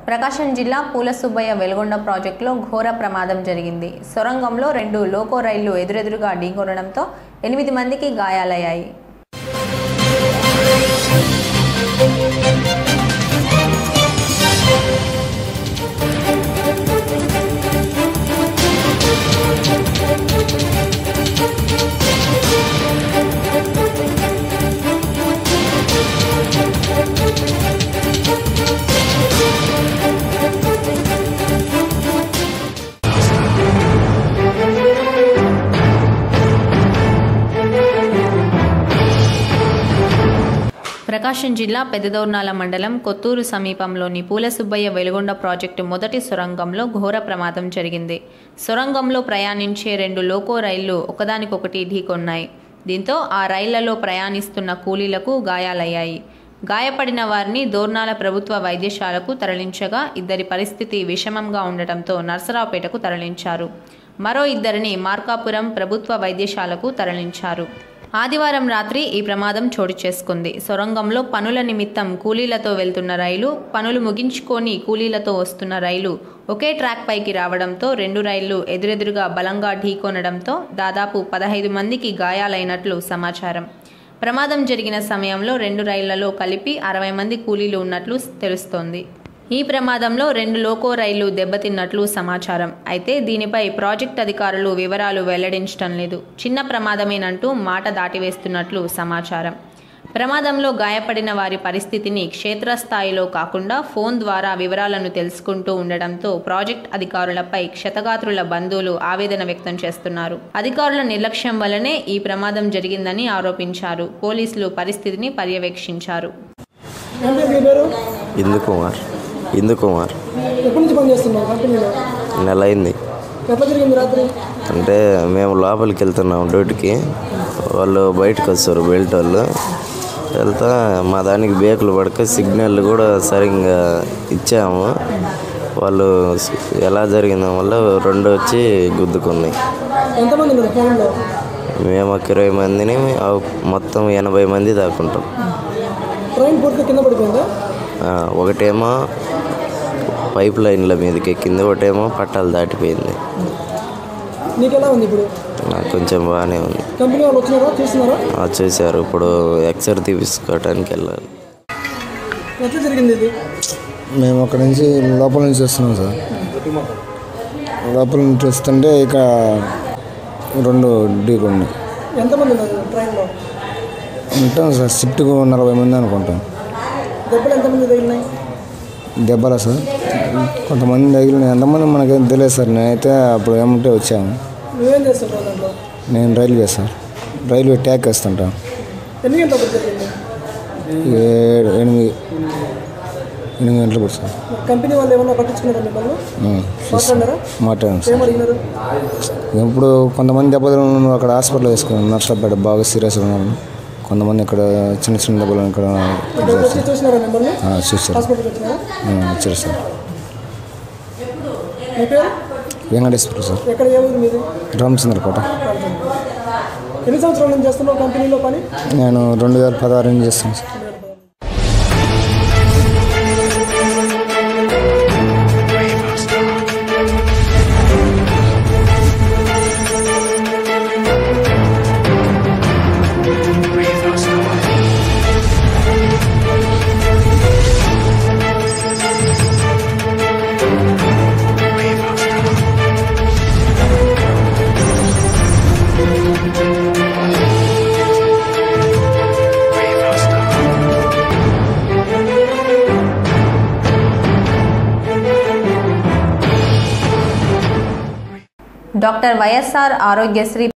ప్రకాశం జిల్లా పూలసుబ్బయ్య వెలుగొండ ప్రాజెక్టులో ఘోర ప్రమాదం జరిగింది సొరంగంలో రెండు లోకో రైళ్లు ఎదురెదురుగా ఢీకొనడంతో ఎనిమిది మందికి గాయాలయ్యాయి ప్రకాశం జిల్లా పెద్దదౌర్నాల మండలం కొత్తూరు సమీపంలోని పూలసుబ్బయ్య వెలుగొండ ప్రాజెక్టు మొదటి సొరంగంలో ఘోర ప్రమాదం జరిగింది సొరంగంలో ప్రయాణించే రెండు లోకో రైళ్లు ఒకదానికొకటి ఢీకొన్నాయి దీంతో ఆ రైళ్లలో ప్రయాణిస్తున్న కూలీలకు గాయాలయ్యాయి గాయపడిన వారిని దోర్నాల ప్రభుత్వ వైద్యశాలకు తరలించగా ఇద్దరి పరిస్థితి విషమంగా ఉండటంతో నర్సరావుపేటకు తరలించారు మరో ఇద్దరిని మార్కాపురం ప్రభుత్వ వైద్యశాలకు తరలించారు ఆదివారం రాత్రి ఈ ప్రమాదం చోటు చేసుకుంది సొరంగంలో పనుల నిమిత్తం కూలీలతో వెళ్తున్న రైలు పనులు ముగించుకొని కూలీలతో వస్తున్న రైలు ఒకే ట్రాక్ పైకి రావడంతో రెండు రైళ్లు ఎదురెదురుగా బలంగా ఢీకొనడంతో దాదాపు పదహైదు మందికి గాయాలైనట్లు సమాచారం ప్రమాదం జరిగిన సమయంలో రెండు రైళ్లలో కలిపి అరవై మంది కూలీలు ఉన్నట్లు తెలుస్తోంది ఈ ప్రమాదంలో రెండు లోకో రైళ్లు దెబ్బతిన్నట్లు సమాచారం అయితే దీనిపై ప్రాజెక్ట్ అధికారులు వివరాలు వెల్లడించడం లేదు చిన్న ప్రమాదమేనంటూ మాట దాటివేస్తున్నట్లు సమాచారం ప్రమాదంలో గాయపడిన వారి పరిస్థితిని క్షేత్రస్థాయిలో కాకుండా ఫోన్ ద్వారా వివరాలను తెలుసుకుంటూ ఉండడంతో ప్రాజెక్ట్ అధికారులపై క్షతగాత్రుల బంధువులు ఆవేదన వ్యక్తం చేస్తున్నారు అధికారుల నిర్లక్ష్యం వల్లనే ఈ ప్రమాదం జరిగిందని ఆరోపించారు పోలీసులు పరిస్థితిని పర్యవేక్షించారు అంటే మీ పేరు ఇందు కుమార్ ఇందు కుమార్ ఎప్పటి నుంచి పనిచేస్తున్నావు కంపెనీలో నెల అయింది ఎట్లా జరిగింది రాత్రి అంటే మేము లోపలికి వెళ్తున్నాం డ్యూటీకి వాళ్ళు బయటకు వస్తారు బెల్ట్ వాళ్ళు వెళ్తా మా దానికి బేకులు పడక సిగ్నల్ కూడా సరిగ్గా ఇచ్చాము వాళ్ళు ఎలా జరిగిందో వల్ల రెండు వచ్చి గుద్దుకున్నాయి ఎంతమంది ఉన్నారు ఫోన్లో మేము ఒక ఇరవై మందిని ఆ మొత్తం ఎనభై మంది దాకుంటాం ట్రైన్ పూర్తిగా కింద పడిపోయిందా ఆ, ఒకటేమో పైప్ లైన్ల మీదకి ఎక్కింది ఒకటేమో పట్టాలు దాటిపోయింది నీకు ఎలా ఉంది ఇప్పుడు నాకు కొంచెం బాగానే ఉంది కంపెనీ వాళ్ళు వచ్చినారా చూస్తున్నారా ఆ, చూశారు ఇప్పుడు ఎక్సర్ తీసుకోవడానికి వెళ్ళాలి ఎట్లా జరిగింది ఇది మేము అక్కడ నుంచి లోపల నుంచి వస్తున్నాం సార్ లోపల నుంచి వస్తుంటే ఇక రెండు ఢీకొండి ఎంతమంది ఉన్నారు ట్రైన్లో ఉంటాం సార్ షిఫ్ట్కు నలభై మంది అనుకుంటాం దెబ్బలు ఎంతమంది తగిలినాయి దెబ్బలా సార్ కొంతమంది తగిలిన ఎంతమంది మనకేం తెలియదు సార్ నేనైతే అప్పుడు ఏమంటే వచ్చాము నువ్వేం చేస్తుంటావు దాంట్లో నేను రైల్వే సార్ రైల్వే ట్యాక్ వేస్తుంటాం ఎన్ని గంటలకు జరిగింది ఏడు ఎనిమిది ఎనిమిది గంటలకు సార్ మరి కంపెనీ వాళ్ళు ఏమన్నా పట్టించుకున్నారా మిమ్మల్ని ఉం. మాట్లాడారా మాట్లాడాను సార్ ఏం అడిగినారు ఇప్పుడు కొంతమంది దెబ్బలు ఉన్నారు అక్కడ హాస్పిటల్ వేసుకున్నాం నర్సాపేట బాగా సీరియస్గా ఉన్నారు కొంతమంది ఇక్కడ చిన్న చిన్న దెబ్బలు ఇక్కడ ఇక్కడ వచ్చి చూసినారా మిమ్మల్ని ఆ, చూశారు హాస్పిటల్కి వచ్చినారా ఆ, వచ్చారు సార్ మీ పేరు వెంకటేశ్వర సార్ ఎక్కడ ఏ ఊరు మీది రామచంద్రకోట ఎన్ని సంవత్సరాల నుంచి చేస్తున్నావు కంపెనీలో పని నేను రెండు వేల పదహారు నుంచి చేస్తాను సార్ డాక్టర్ వైఎస్ఆర్ ఆరోగ్యశ్రీ